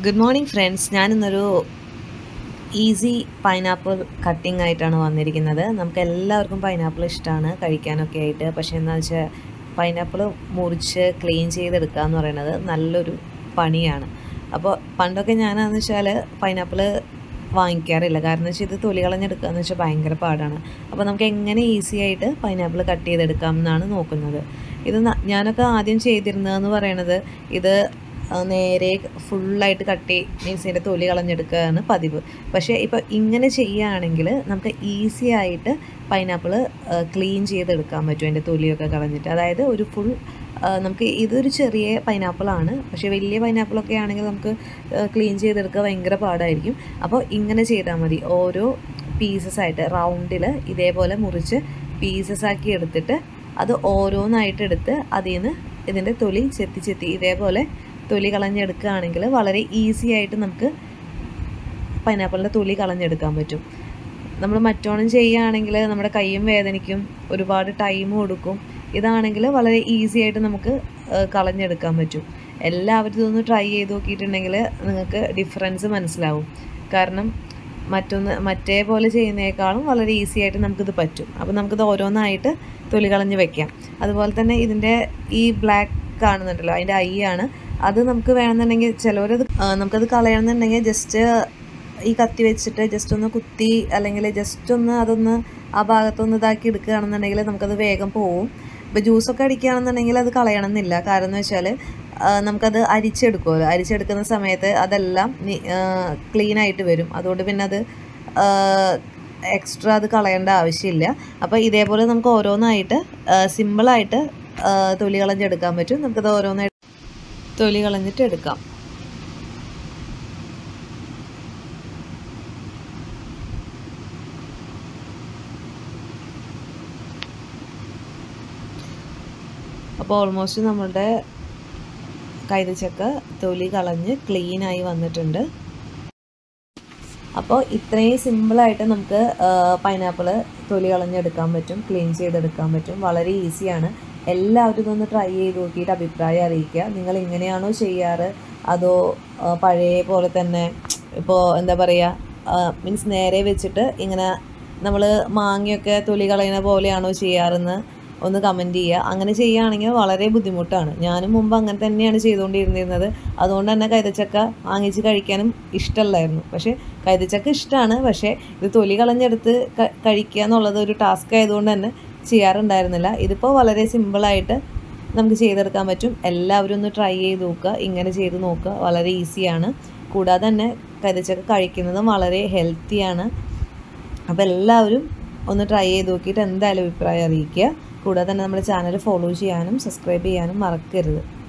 good morning friends ഞാനിന്നൊരു easy pineapple cutting ആയിട്ടാണ് വന്നിരിക്കുന്നത് നമുക്ക് എല്ലാവർക്കും പൈനാപ്പിൾ ഇഷ്ടമാണ് കഴിക്കാനൊക്കെ ആയിട്ട് പക്ഷേ എന്താണെന്ന് വെച്ചാൽ പൈനാപ്പിൾ മുറിച്ച് ക്ലീൻ ചെയ്തെടുക്കുക എന്ന് പറയുന്നത് നല്ലൊരു പണിയാണ് അപ്പോൾ പണ്ടൊക്കെ ഞാനെന്ന് വെച്ചാൽ പൈനാപ്പിൾ വാങ്ങിക്കാറില്ല കാരണം വെച്ചാൽ ഇത് തൊലി കളഞ്ഞെടുക്കുക എന്ന് വെച്ചാൽ ഭയങ്കര പാടാണ് അപ്പോൾ നമുക്ക് എങ്ങനെ ഈസി ആയിട്ട് പൈനാപ്പിൾ കട്ട് ചെയ്തെടുക്കാം എന്നാണ് നോക്കുന്നത് ഇത് ന- ഞാനൊക്കെ ആദ്യം ചെയ്തിരുന്നതെന്ന് പറയണത് ഇത് ആ, നേരെ ഫുള്ളായിട്ട് കട്ടി മീൻസ് ഇതിൻ്റെ തൊലി കളഞ്ഞെടുക്കുകയാണ് പതിവ് പക്ഷേ ഇപ്പോൾ ഇങ്ങനെ ചെയ്യുകയാണെങ്കിൽ നമുക്ക് ഈസി ആയിട്ട് പൈനാപ്പിൾ ക്ലീൻ ചെയ്തെടുക്കാൻ പറ്റും അതിൻ്റെ തൊലിയൊക്കെ കളഞ്ഞിട്ട് അതായത് ഒരു ഫുൾ നമുക്ക് ഇതൊരു ചെറിയ പൈനാപ്പിളാണ് പക്ഷേ വലിയ പൈനാപ്പിളൊക്കെ ആണെങ്കിൽ നമുക്ക് ക്ലീൻ ചെയ്തെടുക്കുക ഭയങ്കര പാടായിരിക്കും അപ്പോൾ ഇങ്ങനെ ചെയ്താൽ മതി ഓരോ പീസസ് ആയിട്ട് റൗണ്ടിൽ ഇതേപോലെ മുറിച്ച് പീസസ് ആക്കി എടുത്തിട്ട് അത് ഓരോന്നായിട്ട് എടുത്ത് അതിൽ നിന്ന് ഇതിൻ്റെ തൊലി ചെത്തി ചെത്തി ഇതേപോലെ തൊലി കളഞ്ഞെടുക്കുകയാണെങ്കിൽ വളരെ ഈസി ആയിട്ട് നമുക്ക് പൈനാപ്പിളിൻ്റെ തൊലി കളഞ്ഞെടുക്കാൻ പറ്റും നമ്മൾ മറ്റോണം ചെയ്യുകയാണെങ്കിൽ നമ്മുടെ കൈയും വേദനിക്കും ഒരുപാട് ടൈം കൊടുക്കും ഇതാണെങ്കിൽ വളരെ ഈസി ആയിട്ട് നമുക്ക് ആ, കളഞ്ഞെടുക്കാൻ പറ്റും എല്ലാവരും ഇതൊന്ന് ട്രൈ ചെയ്ത് നോക്കിയിട്ടുണ്ടെങ്കിൽ നിങ്ങൾക്ക് ഡിഫറൻസ് മനസ്സിലാവും കാരണം മറ്റൊന്ന് മറ്റേ പോലെ ചെയ്യുന്നതിനേക്കാളും വളരെ ഈസി ആയിട്ട് നമുക്കിത് പറ്റും അപ്പോൾ നമുക്കിത് ഓരോന്നായിട്ട് തൊലി കളഞ്ഞ് വെക്കാം അതുപോലെ തന്നെ ഇതിൻ്റെ ഈ ബ്ലാക്ക് കാണുന്നുണ്ടല്ലോ അതിൻ്റെ ഐ ആണ് അത് നമുക്ക് വേണമെന്നുണ്ടെങ്കിൽ ചിലവരത് ആ, നമുക്കത് കളയണമെന്നുണ്ടെങ്കിൽ ജസ്റ്റ് ഈ കത്തി വെച്ചിട്ട് ജസ്റ്റ് ഒന്ന് കുത്തി അല്ലെങ്കിൽ ജസ്റ്റ് ഒന്ന് അതൊന്ന് ആ ഭാഗത്തൊന്ന് ഇതാക്കി എടുക്കുകയാണെന്നുണ്ടെങ്കിൽ നമുക്കത് വേഗം പോവും ഇപ്പോൾ ജ്യൂസൊക്കെ അടിക്കുകയാണെന്നുണ്ടെങ്കിൽ അത് കളയണമെന്നില്ല കാരണം എന്ന് വെച്ചാൽ നമുക്കത് അരിച്ചെടുക്കുമല്ലോ അരിച്ചെടുക്കുന്ന സമയത്ത് അതെല്ലാം ക്ലീൻ ആയിട്ട് വരും അതുകൊണ്ട് പിന്നെ അത് എക്സ്ട്രാ അത് കളയേണ്ട ആവശ്യമില്ല അപ്പോൾ ഇതേപോലെ നമുക്ക് ഓരോന്നായിട്ട് സിമ്പിളായിട്ട് തൊലി കളഞ്ഞെടുക്കാൻ പറ്റും നമുക്കത് ഓരോന്നായിട്ട് തൊലി കളഞ്ഞിട്ട് എടുക്കാം അപ്പോൾ ഓൾമോസ്റ്റ് നമ്മളുടെ കൈതച്ചക്ക തൊലി കളഞ്ഞ് ക്ലീനായി വന്നിട്ടുണ്ട് അപ്പോൾ ഇത്രയും സിമ്പിളായിട്ട് നമുക്ക് പൈനാപ്പിൾ തൊലി കളഞ്ഞെടുക്കാൻ പറ്റും ക്ലീൻ ചെയ്തെടുക്കാൻ പറ്റും വളരെ ഈസിയാണ് എല്ലാവരും ഇതൊന്ന് ട്രൈ ചെയ്ത് നോക്കിയിട്ട് അഭിപ്രായം അറിയിക്കുക നിങ്ങൾ ഇങ്ങനെയാണോ ചെയ്യാറ് അതോ ആ, പഴയ പോലെ തന്നെ ഇപ്പോൾ എന്താ പറയുക മീൻസ് നേരെ വെച്ചിട്ട് ഇങ്ങനെ നമ്മൾ മാങ്ങയൊക്കെ തൊലി കളയുന്ന പോലെയാണോ ചെയ്യാറെന്ന് ഒന്ന് കമൻറ്റ് ചെയ്യുക അങ്ങനെ ചെയ്യുകയാണെങ്കിൽ വളരെ ബുദ്ധിമുട്ടാണ് ഞാനും മുമ്പ് അങ്ങനെ തന്നെയാണ് ചെയ്തുകൊണ്ടിരുന്നിരുന്നത് അതുകൊണ്ട് തന്നെ കൈതച്ചക്ക വാങ്ങിച്ച് കഴിക്കാനും ഇഷ്ടമല്ലായിരുന്നു പക്ഷേ കൈതച്ചക്ക ഇഷ്ടമാണ് പക്ഷേ ഇത് തൊലി കളഞ്ഞെടുത്ത് ക- കഴിക്കുക എന്നുള്ളത് ഒരു ടാസ്ക് ആയതുകൊണ്ട് തന്നെ ചെയ്യാറുണ്ടായിരുന്നില്ല ഇതിപ്പോൾ വളരെ സിമ്പിളായിട്ട് നമുക്ക് ചെയ്തെടുക്കാൻ പറ്റും എല്ലാവരും ഒന്ന് ട്രൈ ചെയ്ത് നോക്കുക ഇങ്ങനെ ചെയ്ത് നോക്കുക വളരെ ഈസിയാണ് കൂടാതെ തന്നെ കൈതച്ചക്ക കഴിക്കുന്നതും വളരെ ഹെൽത്തിയാണ് അപ്പോൾ എല്ലാവരും ഒന്ന് ട്രൈ ചെയ്ത് നോക്കിയിട്ട് എന്തായാലും അഭിപ്രായം അറിയിക്കുക കൂടാതെ തന്നെ നമ്മുടെ ചാനൽ ഫോളോ ചെയ്യാനും സബ്സ്ക്രൈബ് ചെയ്യാനും മറക്കരുത്